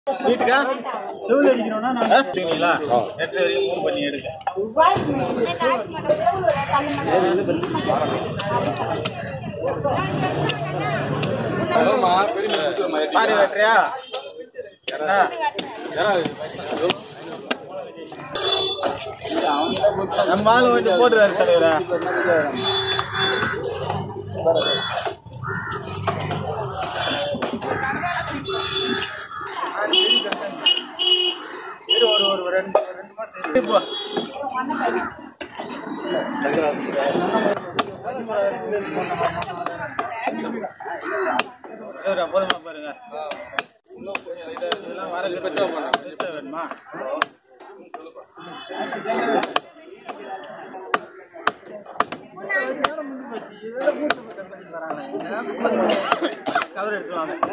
வீட்டுக்கா செவில் அடிக்கணும்னா நான் எடுத்துங்களா எட்டு வரைக்கும் மூவ் பண்ணி எடுக்க பாரு வெட்டுறியா என்ன? நம்ம ஆளு வந்து போடுறாரு தலைவரா இரு, ஒரு ஒரு ரெண்டு ரெண்டு மாசம் இரு. போ. தலைவரா, போதுமா பாருங்க இதெல்லாம் வர பெருசா வேணுமா கவர் எடுத்துவாங்க